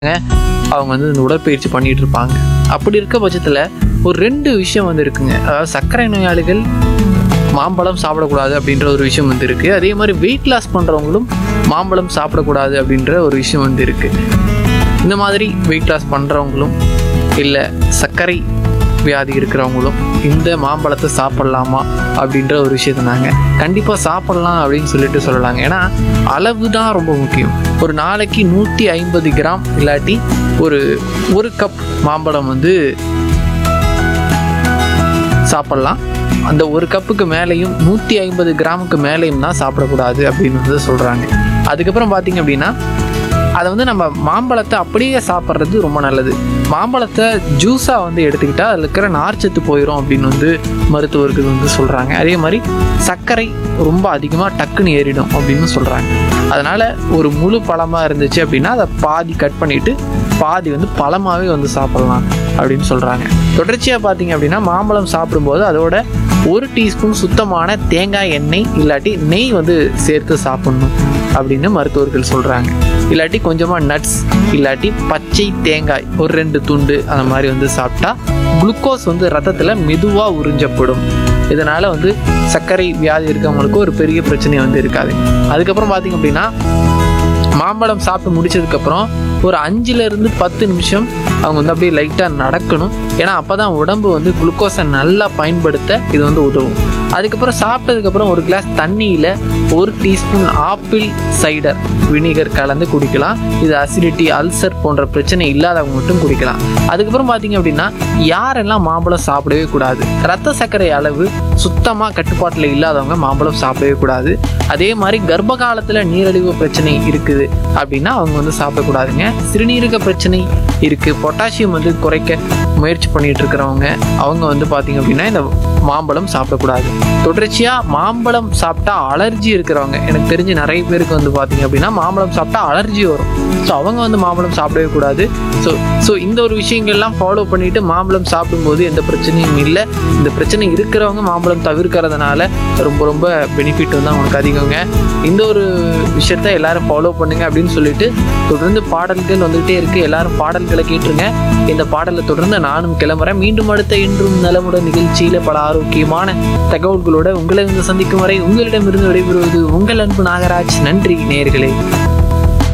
அவங்க வந்து இந்த உடற்பயிற்சி பண்ணிட்டு இருப்பாங்க அப்படி இருக்க பட்சத்தில் ஒரு ரெண்டு விஷயம் வந்து இருக்குங்க அதாவது சர்க்கரை நோயாளிகள் மாம்பழம் சாப்பிடக்கூடாது அப்படின்ற ஒரு விஷயம் வந்து இருக்குது அதே மாதிரி வெயிட் லாஸ் பண்ணுறவங்களும் மாம்பழம் சாப்பிடக்கூடாது அப்படின்ற ஒரு விஷயம் வந்து இருக்குது இந்த மாதிரி வெயிட் லாஸ் பண்ணுறவங்களும் இல்லை சர்க்கரை வியாதி இருக்கிறவங்களும் இந்த மாம்பழத்தை சாப்பிட்லாமா அப்படின்ற ஒரு விஷயத்தை நாங்கள் கண்டிப்பாக சாப்பிட்லாம் அப்படின்னு சொல்லிட்டு சொல்லலாங்க ஏன்னா அளவு தான் ரொம்ப முக்கியம் ஒரு நாளைக்கு நூற்றி ஐம்பது கிராம் இல்லாட்டி ஒரு ஒரு கப் மாம்பழம் வந்து சாப்பிட்லாம் அந்த ஒரு கப்புக்கு மேலேயும் நூற்றி ஐம்பது கிராமுக்கு மேலேயும் தான் சாப்பிடக்கூடாது அப்படின்னு வந்து சொல்கிறாங்க அதுக்கப்புறம் பார்த்தீங்க அப்படின்னா அதை வந்து நம்ம மாம்பழத்தை அப்படியே சாப்பிட்றது ரொம்ப நல்லது மாம்பழத்தை ஜூஸாக வந்து எடுத்துக்கிட்டால் அதில் இருக்கிற நார்ச்சத்து போயிடும் அப்படின்னு வந்து மருத்துவர்கள் வந்து சொல்கிறாங்க அதே மாதிரி சர்க்கரை ரொம்ப அதிகமாக டக்குன்னு ஏறிடும் அப்படின்னு சொல்கிறாங்க அதனால் ஒரு முழு பழமாக இருந்துச்சு அப்படின்னா அதை பாதி கட் பண்ணிவிட்டு பாதி வந்து பழமாகவே வந்து சாப்பிட்லாம் அப்படின்னு சொல்கிறாங்க தொடர்ச்சியாக பார்த்தீங்க அப்படின்னா மாம்பழம் சாப்பிடும்போது அதோட ஒரு டீஸ்பூன் சுத்தமான தேங்காய் எண்ணெய் இல்லாட்டி நெய் வந்து சேர்த்து சாப்பிடணும் அப்படின்னு மருத்துவர்கள் சொல்கிறாங்க இல்லாட்டி கொஞ்சமாக நட்ஸ் இல்லாட்டி பச்சை தேங்காய் ஒரு ரெண்டு துண்டு அந்த மாதிரி வந்து சாப்பிட்டா குளுக்கோஸ் வந்து ரத்தத்தில் மெதுவாக உறிஞ்சப்படும் இதனால் வந்து சர்க்கரை வியாதி இருக்கவங்களுக்கு ஒரு பெரிய பிரச்சனை வந்து இருக்காது அதுக்கப்புறம் பார்த்தீங்க அப்படின்னா மாம்பழம் சாப்பிட்டு முடிச்சதுக்கப்புறம் ஒரு அஞ்சுலேருந்து பத்து நிமிஷம் அவங்க வந்து அப்படியே லைட்டாக நடக்கணும் ஏன்னா அப்போ தான் உடம்பு வந்து குளுக்கோஸை நல்லா பயன்படுத்த இது வந்து உதவும் அதுக்கப்புறம் சாப்பிட்டதுக்கப்புறம் ஒரு கிளாஸ் தண்ணியில் ஒரு டீஸ்பூன் ஆப்பிள் சைடர் வினிகர் கலந்து குடிக்கலாம் இது அசிடிட்டி அல்சர் போன்ற பிரச்சனை இல்லாதவங்க மட்டும் குடிக்கலாம் அதுக்கப்புறம் பார்த்தீங்க அப்படின்னா யாரெல்லாம் மாம்பழம் சாப்பிடவே கூடாது ரத்த சர்க்கரை அளவு சுத்தமாக கட்டுப்பாட்டில் இல்லாதவங்க மாம்பழம் சாப்பிடவே கூடாது அதே மாதிரி கர்ப்ப காலத்தில் நீரிழிவு பிரச்சனை இருக்குது அப்படின்னா அவங்க வந்து சாப்பிடக்கூடாதுங்க சிறுநீரக பிரச்சனை இருக்குது பொட்டாசியம் வந்து குறைக்க முயற்சி பண்ணிட்டு இருக்கிறவங்க அவங்க வந்து பார்த்தீங்க அப்படின்னா இந்த மாம்பழம் சாப்பிடக்கூடாது தொடர்ச்சியாக மாம்பழம் சாப்பிட்டா அலர்ஜி இருக்கிறவங்க எனக்கு தெரிஞ்சு நிறைய பேருக்கு வந்து பார்த்தீங்க அப்படின்னா மாம்பழம் சாப்பிட்டா அலர்ஜி வரும் ஸோ அவங்க வந்து மாம்பழம் சாப்பிடவே கூடாது ஸோ ஸோ இந்த ஒரு விஷயங்கள்லாம் ஃபாலோ பண்ணிட்டு மாம்பழம் சாப்பிடும்போது எந்த பிரச்சனையும் இல்லை இந்த பிரச்சனை இருக்கிறவங்க மாம்பழம் தவிர்க்கிறதுனால ரொம்ப ரொம்ப பெனிஃபிட் வந்து அவங்களுக்கு அதிகங்க இந்த ஒரு விஷயத்த எல்லாரும் ஃபாலோ பண்ணுங்க அப்படின்னு சொல்லிட்டு தொடர்ந்து பாடல்கள் வந்துகிட்டே இருக்கு எல்லாரும் பாடல்களை கேட்டுருங்க இந்த பாடலை தொடர்ந்து நானும் கிளம்புறேன் மீண்டும் அடுத்த இன்றும் நலமுடன் நிகழ்ச்சியில பல ஆரோக்கியமான தகவல்களோட உங்களை வந்து சந்திக்கும் வரை உங்களிடமிருந்து விடைபெறுவது உங்கள் அன்பு நாகராஜ் நன்றி நேயர்களே